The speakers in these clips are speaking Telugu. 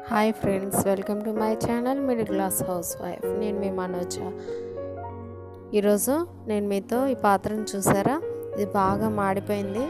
hi friends welcome to my channel middle class house wife నేను మీ మనోజ ఈరోజు నేను మీతో ఈ పాత్రను చూసారా ఇది బాగా మాడిపోయింది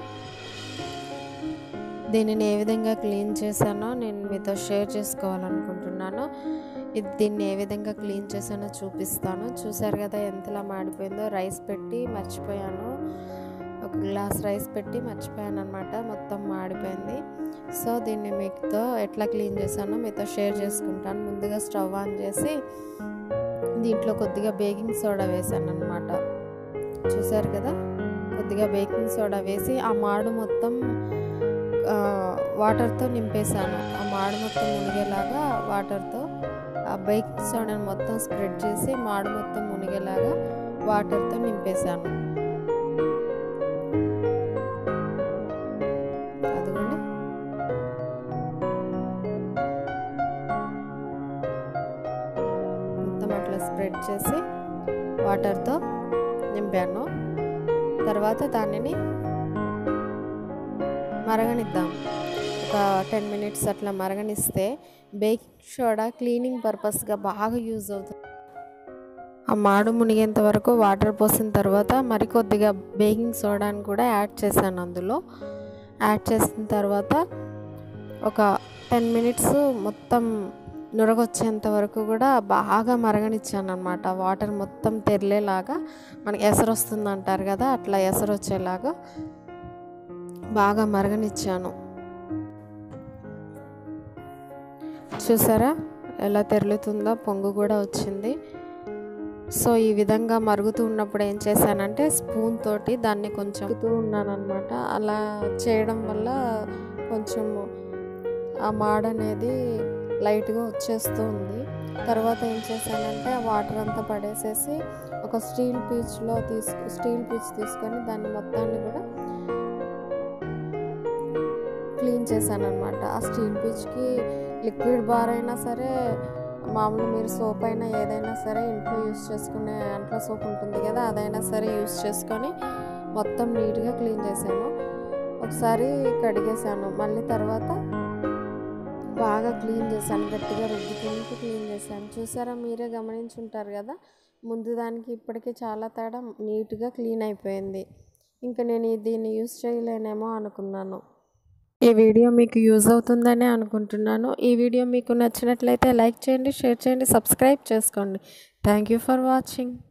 దీనిని ఏ విధంగా క్లీన్ చేశానో నేను మీతో షేర్ చేసుకోవాలనుకుంటున్నాను ఇది దీన్ని ఏ విధంగా క్లీన్ చేశానో చూపిస్తాను చూసారు కదా ఎంతలా మాడిపోయిందో రైస్ పెట్టి మర్చిపోయాను ఒక గ్లాస్ రైస్ పెట్టి మర్చిపోయాను అనమాట మొత్తం మాడిపోయింది సో దీన్ని మీతో ఎట్లా క్లీన్ చేశానో మీతో షేర్ చేసుకుంటాను ముందుగా స్టవ్ ఆన్ చేసి దీంట్లో కొద్దిగా బేకింగ్ సోడా వేసాను అనమాట చూసారు కదా కొద్దిగా బేకింగ్ సోడా వేసి ఆ మాడు మొత్తం వాటర్తో నింపేశాను ఆ మాడు మొత్తం మునిగేలాగా వాటర్తో ఆ బేకింగ్ సోడాని మొత్తం స్ప్రెడ్ చేసి మాడు మొత్తం మునిగేలాగా వాటర్తో నింపేశాను అదిగోండి మొత్తం అట్లా స్ప్రెడ్ చేసి వాటర్తో నింపాను తర్వాత దానిని మరగనిద్దాం ఒక టెన్ మినిట్స్ అట్లా మరగనిస్తే బేకింగ్ సోడా క్లీనింగ్ పర్పస్గా బాగా యూజ్ అవుతుంది ఆ మాడు మునిగేంత వరకు వాటర్ పోసిన తర్వాత మరికొద్దిగా బేకింగ్ సోడాని కూడా యాడ్ చేశాను అందులో యాడ్ చేసిన తర్వాత ఒక టెన్ మినిట్స్ మొత్తం నురగొచ్చేంత వరకు కూడా బాగా మరగనిచ్చాను అనమాట వాటర్ మొత్తం తెరలేలాగా మనకి ఎసరు వస్తుంది అంటారు కదా అట్లా ఎసరు వచ్చేలాగా బాగా మరగనిచ్చాను చూసారా ఎలా తెరులుతుందో పొంగు కూడా వచ్చింది సో ఈ విధంగా మరుగుతూ ఉన్నప్పుడు ఏం చేశానంటే స్పూన్ తోటి దాన్ని కొంచెం ఉన్నాను అనమాట అలా చేయడం వల్ల కొంచెం ఆ మాడ అనేది లైట్గా వచ్చేస్తూ ఉంది తర్వాత ఏం చేశానంటే ఆ వాటర్ అంతా పడేసేసి ఒక స్టీల్ పీచ్లో తీసుకు స్టీల్ పీచ్ తీసుకొని దాన్ని మొత్తాన్ని కూడా క్లీన్ చేశాను అనమాట ఆ స్టీల్ పీచ్కి లిక్విడ్ బార్ అయినా సరే మామూలు మీరు సోప్ అయినా ఏదైనా సరే ఇంట్లో యూస్ చేసుకునే అంట్లో సోప్ ఉంటుంది కదా అదైనా సరే యూస్ చేసుకొని మొత్తం నీట్గా క్లీన్ చేశాను ఒకసారి కడిగేశాను మళ్ళీ తర్వాత బాగా క్లీన్ చేశాను గట్టిగా రుద్దుకుంటూ క్లీన్ చేశాను చూసారా మీరే గమనించుంటారు కదా ముందు దానికి ఇప్పటికీ చాలా తేడా నీట్గా క్లీన్ అయిపోయింది ఇంకా నేను దీన్ని యూస్ చేయలేనేమో అనుకున్నాను ఈ వీడియో మీకు యూజ్ అవుతుందని అనుకుంటున్నాను ఈ వీడియో మీకు నచ్చినట్లయితే లైక్ చేయండి షేర్ చేయండి సబ్స్క్రైబ్ చేసుకోండి థ్యాంక్ యూ ఫర్ వాచింగ్